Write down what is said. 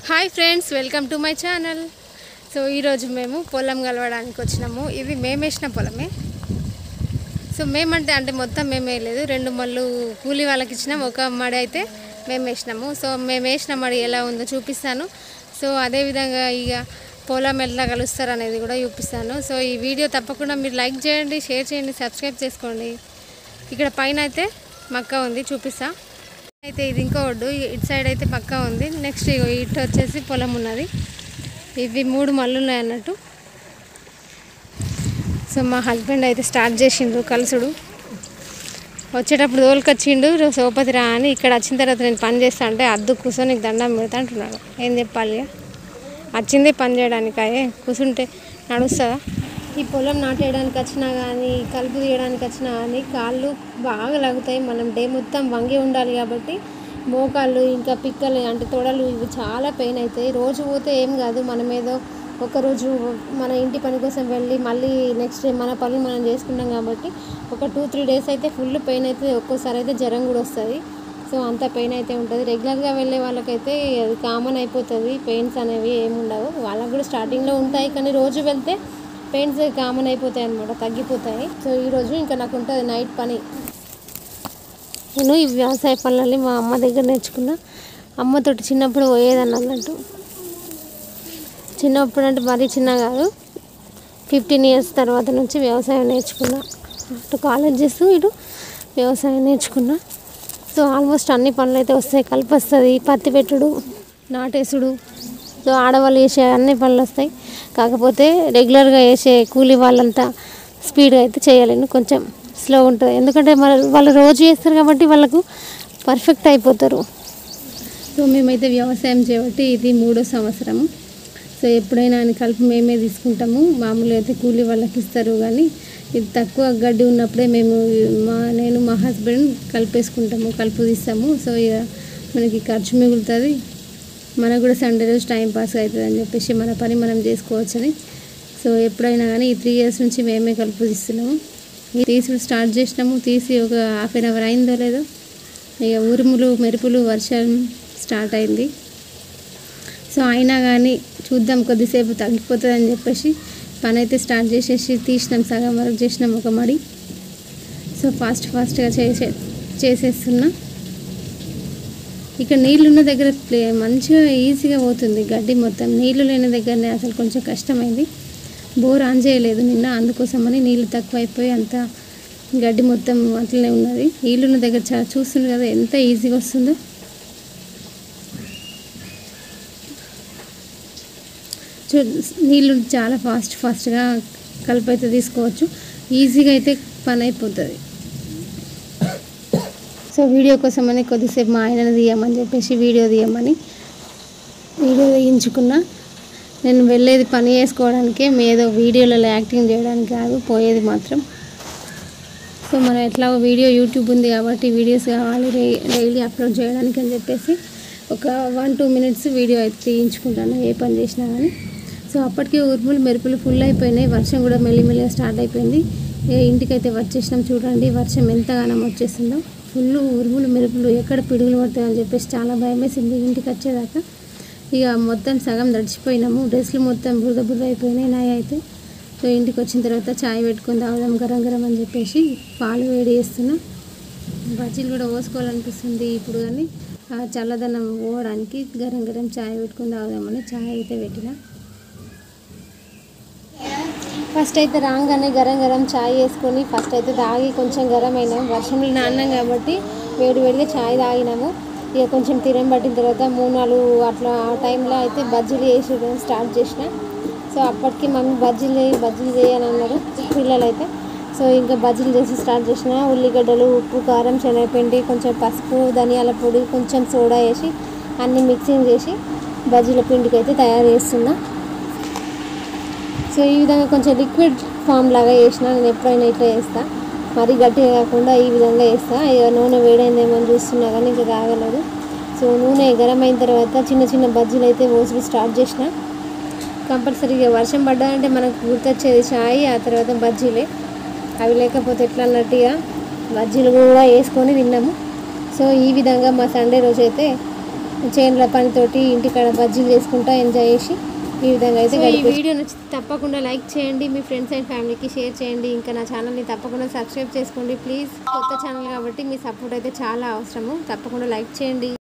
Hi friends welcome to my channel so ఈరోజు మేము పొలం కలవడానికి వచ్చినాము ఇది మేము వేసిన పొలమే సో మేమంటే అంటే మొత్తం మేము వేయలేదు రెండు మళ్ళు కూలి వాళ్ళకి ఇచ్చినాం ఒక మడి అయితే మేము వేసినాము సో మేము వేసిన మడి ఎలా ఉందో చూపిస్తాను సో అదేవిధంగా ఇక పొలం ఎట్లా కలుస్తారు అనేది కూడా చూపిస్తాను సో ఈ వీడియో తప్పకుండా మీరు లైక్ చేయండి షేర్ చేయండి సబ్స్క్రైబ్ చేసుకోండి ఇక్కడ పైన అయితే మక్క ఉంది చూపిస్తా అయితే ఇది ఇంకో ఒడ్డు ఇటు సైడ్ అయితే పక్కా ఉంది నెక్స్ట్ ఇగో ఇటు వచ్చేసి పొలం ఉన్నది ఇవి మూడు మళ్ళు ఉన్నాయి అన్నట్టు సో మా హస్బెండ్ అయితే స్టార్ట్ చేసిండు కలుసుడు వచ్చేటప్పుడు తోలుకొచ్చిండు సోపతి రా అని ఇక్కడ వచ్చిన తర్వాత నేను పని చేస్తా అంటే అద్దు కూర్చొని నీకు దండం పెడతా అంటున్నాడు ఏం చెప్పాలి ఇక? వచ్చింది పని చేయడానికి అయ్యే కూర్చుంటే నడుస్తుందా ఈ పొలం నాటేయడానికి వచ్చినా కానీ కలుపు తీయడానికి వచ్చినా కానీ కాళ్ళు బాగా లాగుతాయి మనం డే మొత్తం వంగి ఉండాలి కాబట్టి మోకాళ్ళు ఇంకా పిక్కలు అంటే తొడలు ఇవి చాలా పెయిన్ అవుతాయి రోజు పోతే ఏం కాదు మనం ఏదో ఒకరోజు మన ఇంటి పని కోసం వెళ్ళి మళ్ళీ నెక్స్ట్ డే మన పనులు మనం చేసుకుంటాం కాబట్టి ఒక టూ త్రీ డేస్ అయితే ఫుల్ పెయిన్ అవుతుంది ఒక్కోసారి అయితే జ్వరం కూడా వస్తుంది సో అంత పెయిన్ అయితే ఉంటుంది రెగ్యులర్గా వెళ్ళే వాళ్ళకైతే అది కామన్ అయిపోతుంది పెయిన్స్ అనేవి ఏమి ఉండవు వాళ్ళకి కూడా స్టార్టింగ్లో ఉంటాయి కానీ రోజు వెళ్తే పెయిన్స్ కామన్ అయిపోతాయి అనమాట తగ్గిపోతాయి సో ఈరోజు ఇంకా నాకు ఉంటుంది నైట్ పని నేను ఈ వ్యవసాయ పనులని మా అమ్మ దగ్గర నేర్చుకున్నా అమ్మతోటి చిన్నప్పుడు పోయేదాన్ని అన్నట్టు చిన్నప్పుడు అంటే మరీ చిన్న కాదు ఫిఫ్టీన్ ఇయర్స్ తర్వాత నుంచి వ్యవసాయం నేర్చుకున్నా అటు కాలేజ్ చేస్తూ ఇటు వ్యవసాయం నేర్చుకున్నా సో ఆల్మోస్ట్ అన్ని పనులు అయితే వస్తాయి కలిపి వస్తుంది పత్తి పెట్టుడు నాటేసుడు సో ఆడవాళ్ళు చేసే అన్ని పనులు వస్తాయి కాకపోతే రెగ్యులర్గా చేసే కూలీ వాళ్ళంతా స్పీడ్గా అయితే చేయలేను కొంచెం స్లో ఉంటుంది ఎందుకంటే మన వాళ్ళు రోజు చేస్తారు కాబట్టి వాళ్ళకు పర్ఫెక్ట్ అయిపోతారు సో మేమైతే వ్యవసాయం చేయబట్టి ఇది మూడో సంవత్సరం సో ఎప్పుడైనా అని కలిపి మేమే తీసుకుంటాము మామూలుగా అయితే కూలీ వాళ్ళకి ఇస్తారు కానీ ఇది తక్కువ గడ్డి ఉన్నప్పుడే మేము మా నేను మా హస్బెండ్ కలిపేసుకుంటాము కలుపు తీస్తాము సో ఇక మనకి ఖర్చు మిగులుతుంది మనకు కూడా సండే రోజు టైం పాస్ అవుతుంది అని చెప్పేసి మన పని మనం చేసుకోవచ్చని సో ఎప్పుడైనా కానీ ఈ త్రీ ఇయర్స్ నుంచి మేమే కలుపు తీస్తున్నాము ఈ తీసుడు స్టార్ట్ చేసినాము తీసి ఒక హాఫ్ అన్ అవర్ అయిందో లేదో ఇక ఉరుములు మెరుపులు వర్షం స్టార్ట్ అయింది సో అయినా కానీ చూద్దాం కొద్దిసేపు తగ్గిపోతుంది అని చెప్పేసి పని అయితే స్టార్ట్ చేసేసి తీసినాం సగం వరకు చేసినాం ఒక మడి సో ఫాస్ట్ ఫాస్ట్గా చేసే చేసేస్తున్నా ఇక్కడ నీళ్ళు ఉన్న దగ్గర ప్లే మంచిగా ఈజీగా పోతుంది గడ్డి మొత్తం నీళ్లు లేని దగ్గరనే అసలు కొంచెం కష్టమైంది బోర్ ఆన్ చేయలేదు నిన్న అందుకోసమని నీళ్ళు తక్కువ అయిపోయి అంత గడ్డి మొత్తం అట్లనే ఉన్నది నీళ్ళున్న దగ్గర చా చూస్తుంది కదా ఎంత ఈజీగా వస్తుందో చూ నీళ్ళు చాలా ఫాస్ట్ ఫాస్ట్గా కలిపి అయితే తీసుకోవచ్చు ఈజీగా అయితే పని అయిపోతుంది సో వీడియో కోసమని కొద్దిసేపు మా ఆయనని తీయమని చెప్పేసి వీడియో తీయమని వీడియో తీయించుకున్నా నేను వెళ్ళేది పని చేసుకోవడానికే ఏదో వీడియోలలో యాక్టింగ్ చేయడానికి కాదు పోయేది మాత్రం సో మనం ఎట్లా వీడియో యూట్యూబ్ ఉంది కాబట్టి వీడియోస్ కావాలి డైలీ అప్లోడ్ చేయడానికి అని చెప్పేసి ఒక వన్ టూ మినిట్స్ వీడియో అయితే తీయించుకుంటాను ఏ పని చేసినా కానీ సో అప్పటికే ఉరుములు మెరుపులు ఫుల్ అయిపోయినాయి వర్షం కూడా మెల్లిమెల్లిగా స్టార్ట్ అయిపోయింది ఏ ఇంటికైతే వచ్చేసినాం చూడండి వర్షం ఎంతగానో వచ్చేసిందో ఫుల్ ఉరుములు మెరుపులు ఎక్కడ పిడుగులు పడతాయని చెప్పేసి చాలా భయం వేసింది ఇంటికి వచ్చేదాకా ఇక మొత్తం సగం తడిచిపోయినాము డ్రెస్సులు మొత్తం బురద బురద అయిపోయినాయి నాయ అయితే సో ఇంటికి వచ్చిన తర్వాత చాయ్ పెట్టుకొని తాగుదాం గరం గరం అని చెప్పేసి పాలు వేడి చేస్తున్నా బజ్జీలు కూడా పోసుకోవాలనిపిస్తుంది ఇప్పుడు కానీ ఆ చల్లదనం పోవడానికి గరం గరం చాయ్ పెట్టుకొని తాగుదామని చాయ్ అయితే పెట్టిన ఫస్ట్ అయితే రాగానే గరం గరం చాయ్ వేసుకొని ఫస్ట్ అయితే తాగి కొంచెం గరం అయినాం వర్షంలో నాన్నాం కాబట్టి వేడి వేడిగా చాయ్ తాగినాము ఇక కొంచెం తిరం పట్టిన తర్వాత మూడు నాలుగు అట్లా ఆ టైంలో అయితే బజ్జీలు వేసి స్టార్ట్ చేసిన సో అప్పటికి మమ్మీ బజ్జీలు చేయి బజ్జీలు చేయని అన్నారు పిల్లలు అయితే సో ఇంకా బజ్జీలు చేసి స్టార్ట్ చేసిన ఉల్లిగడ్డలు ఉప్పు కారం శనగపిండి కొంచెం పసుపు ధనియాల పొడి కొంచెం సోడా వేసి అన్నీ మిక్సింగ్ చేసి బజ్జీల పిండికి అయితే తయారు చేస్తున్నా సో ఈ విధంగా కొంచెం లిక్విడ్ ఫామ్ లాగా చేసిన నేను ఎప్పుడైనా ఇట్లా చేస్తా మరీ గట్టిగా కాకుండా ఈ విధంగా వేస్తా ఇక నూనె వేడైందేమో అని చూస్తున్నా కానీ ఇంకా తాగలేదు సో నూనె గరం అయిన తర్వాత చిన్న చిన్న బజ్జీలు అయితే పోసుడు స్టార్ట్ చేసిన కంపల్సరీగా వర్షం పడ్డాదంటే మనకు గుర్తొచ్చేది చాయ్ ఆ తర్వాత బజ్జీలే అవి లేకపోతే ఎట్లా అన్నట్టుగా బజ్జీలు కూడా వేసుకొని తిన్నాము సో ఈ విధంగా మా సండే రోజు అయితే చేనుల పనితోటి ఇంటికాడ బజ్జీలు చేసుకుంటా ఎంజాయ్ చేసి ఈ విధంగా అయితే ఈ వీడియో నచ్చితే తప్పకుండా లైక్ చేయండి మీ ఫ్రెండ్స్ అండ్ ఫ్యామిలీకి షేర్ చేయండి ఇంకా నా ఛానల్ని తప్పకుండా సబ్స్క్రైబ్ చేసుకోండి ప్లీజ్ కొత్త ఛానల్ కాబట్టి మీ సపోర్ట్ అయితే చాలా అవసరము తప్పకుండా లైక్ చేయండి